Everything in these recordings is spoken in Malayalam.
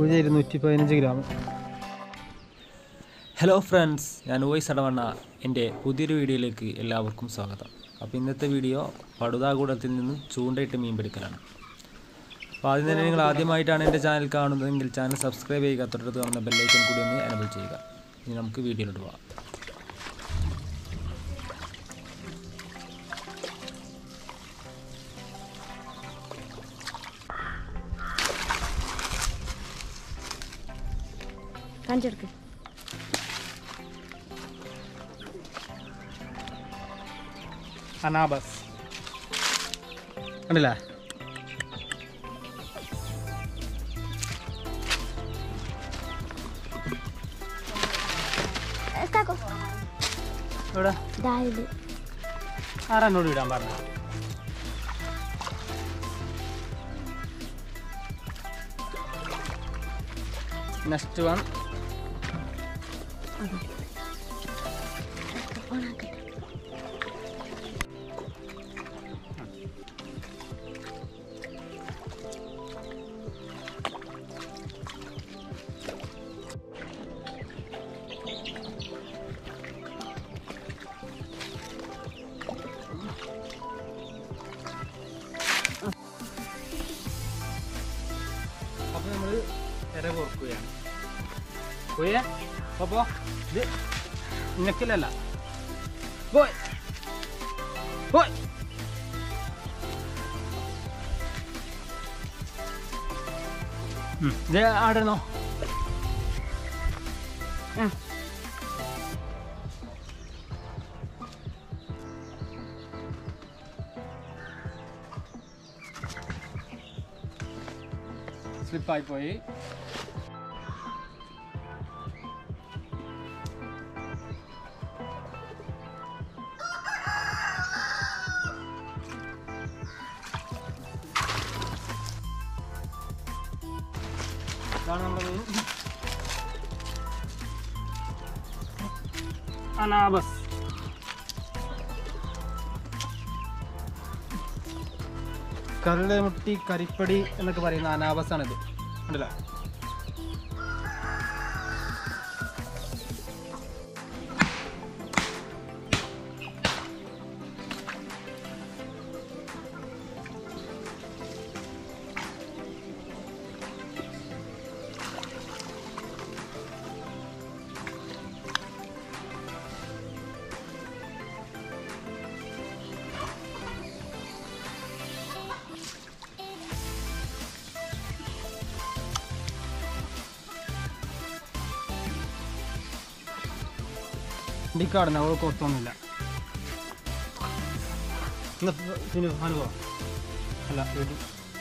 പൂജ ഇരുന്നൂറ്റി പതിനഞ്ച് ഗ്രാം ഹലോ ഫ്രണ്ട്സ് ഞാൻ വോയിസ് അടവണ്ണ എൻ്റെ പുതിയൊരു വീഡിയോയിലേക്ക് എല്ലാവർക്കും സ്വാഗതം അപ്പോൾ ഇന്നത്തെ വീഡിയോ പടുതാകൂടത്തിൽ നിന്ന് ചൂണ്ടയിട്ട് മീൻ പിടിക്കലാണ് അപ്പോൾ ആദ്യം തന്നെ നിങ്ങൾ ആദ്യമായിട്ടാണ് എൻ്റെ ചാനൽ കാണുന്നതെങ്കിൽ ചാനൽ സബ്സ്ക്രൈബ് ചെയ്യുക തൊട്ടടുത്ത് കാണുന്ന ബെല്ലൈക്കൻ കൂടി ഒന്ന് എനബിൾ ചെയ്യുക ഇനി നമുക്ക് വീഡിയോയിലോട്ട് പോകാം കാണിച്ചെടുക്ക് അനാബസ് കണ്ടില്ലേ കാക്കോ എവിടെ ഇതായത് ആരാന്നോട് വിടാൻ പറഞ്ഞ നെക്സ്റ്റ് വൺ ഓണാക്കട്ടെ അപ്പോൾ നമ്മൾ ഇര കോർക്കുകയാണ് പോയേ അപ്പോൾ ഇത് ഇന്നക്കിലല്ല പോയ് പോയ് ഉം, ഇത് ആടുന്നോ ആ സ്ലിപ്പായി പോയി ഇതാണ് നമ്മുടെ മീൻ അനാബസ് കരളുമുട്ടി കരിപ്പടി എന്നൊക്കെ പറയുന്ന അനാബസ് ആണിത് ഉണ്ടല്ലോ വണ്ടിക്കാടുന്ന അവൾ കൊത്തൊന്നുമില്ല പിന്നെ അനുഭവം അല്ല വീട്ടിൽ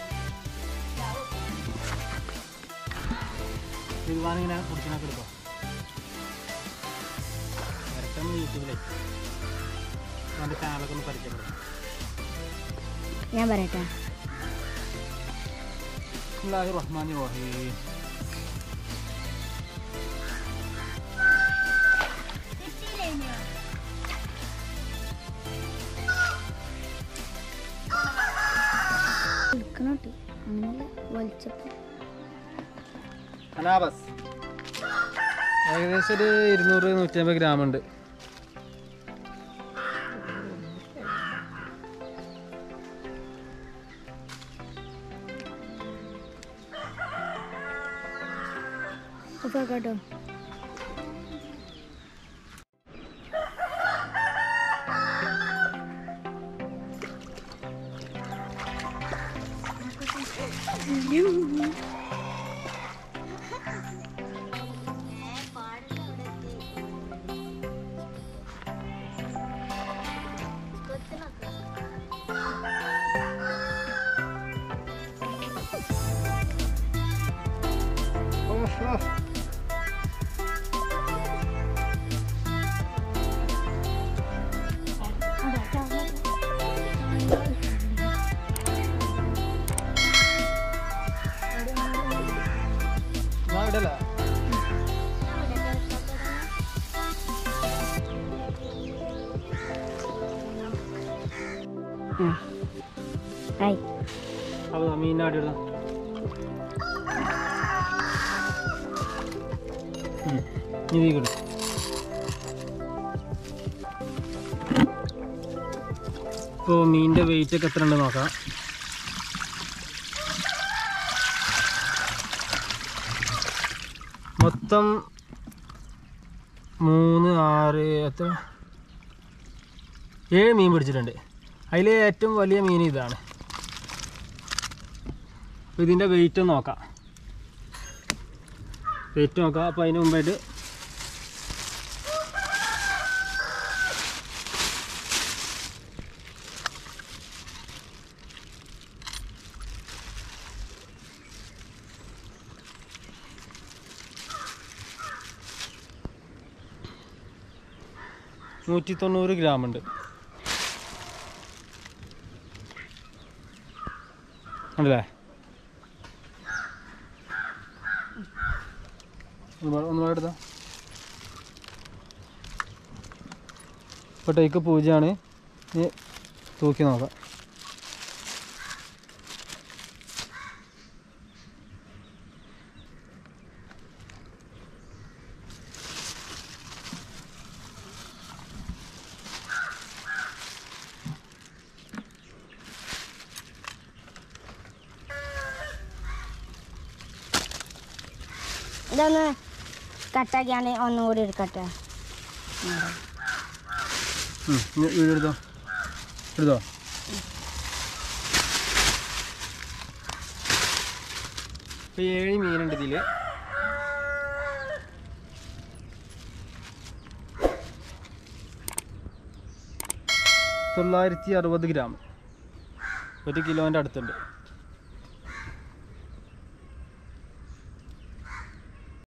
തിരുവാനിങ്ങനെ കുടിച്ചിനൊക്കെ എടുക്കോ വരട്ടെ യൂട്യൂബിലേക്ക് എൻ്റെ ചാനലൊക്കെ ഒന്ന് പരിചയപ്പെടും ഞാൻ പറയട്ടെ ബിസ്മില്ലാഹി റഹ്മാനി റഹീം എടുക്കണോട്ട് അങ്ങനെയല്ല വലിച്ചപ്പോ അനാബസ് ഏകദേശം ഒരു ഇരുന്നൂറ് നൂറ്റമ്പത് ഗ്രാം ഉണ്ട് അപ്പൊ കേട്ടോ ഞാൻ ഇടല ഹായ് അപ്പോൾ മീനാടി ഇടുന്ന ഉം. ഇനി കിട്ടും ഇപ്പോൾ മീനിൻ്റെ വെയിറ്റ് ഒക്കെ എത്ര ഉണ്ട് നോക്കാം മൊത്തം മൂന്ന് ആറ് എത്ര ഏഴ് മീൻ പിടിച്ചിട്ടുണ്ട് അതിൽ ഏറ്റവും വലിയ മീൻ ഇതാണ് അപ്പോൾ ഇതിൻ്റെ വെയിറ്റ് നോക്കാം വെയിറ്റ് നോക്കാം അപ്പോൾ അതിന് മുമ്പായിട്ട് നൂറ്റി തൊണ്ണൂറ് ഗ്രാം ഉണ്ട് ഉണ്ടല്ലേ ഒന്ന് ഒന്ന് എടുത്താ ഇപ്പോൾ ടേക്ക് പൂജയാണ് ഇനി തൂക്കി നോക്കാം ഇതൊന്ന് കട്ടാക്കിയാണ് ഒന്നും കൂടി എടുക്കട്ടെ ഉം, ഇനി വീഡിയോ എടുത്തോ എടുത്തോ ഇപ്പൊ ഏഴ് മീനുണ്ട് ഇതില് തൊള്ളായിരത്തി അറുപത് ഗ്രാം ഒരു കിലോൻ്റെ അടുത്തുണ്ട്